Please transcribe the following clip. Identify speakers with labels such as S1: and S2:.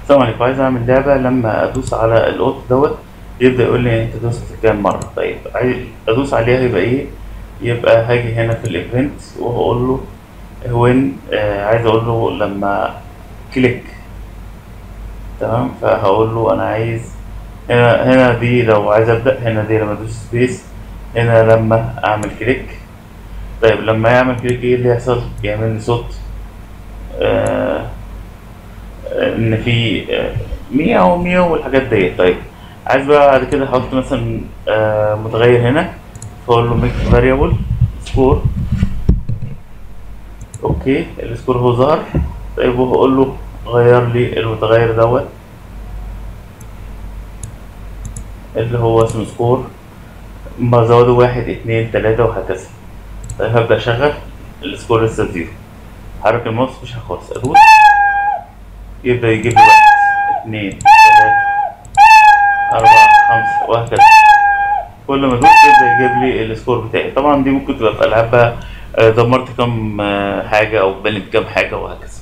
S1: السلام عليكم عايز اعمل لعبة لما ادوس على القط دوت يبدأ يقول لي انت دوست كام مرة طيب عايز ادوس عليها يبقى ايه يبقى هاجي هنا في الايفنت وهقول له وين آه عايز اقول له لما كليك تمام فهقول له انا عايز هنا هنا دي لو عايز ابدأ هنا دي لما ادوس سبيس هنا لما اعمل كليك طيب لما يعمل كليك ايه اللي يحصل يعمل لي صوت آه ان في آه، مياو مياو والحاجات ديت طيب عايز بقى بعد كده احط مثلا آه، متغير هنا فاقول له ميك فاريبل سكور اوكي السكور هو ظهر طيب وهقول له غير لي المتغير دوت اللي هو اسمه سكور ما زوده واحد اتنين تلاتة وهكذا طيب هبدأ اشغل السكور لسه زيرو حرك الماوس مش هخلص ادوس يبدأ يجيب لي واحد اتنين تلاتة أربعة خمسة وهكذا كل ما ادوس يبدأ يجيب لي السكور بتاعي طبعا دي ممكن تبقى في ألعاب بقى، آه، دمرت كام آه، حاجة أو بنت كام حاجة وهكذا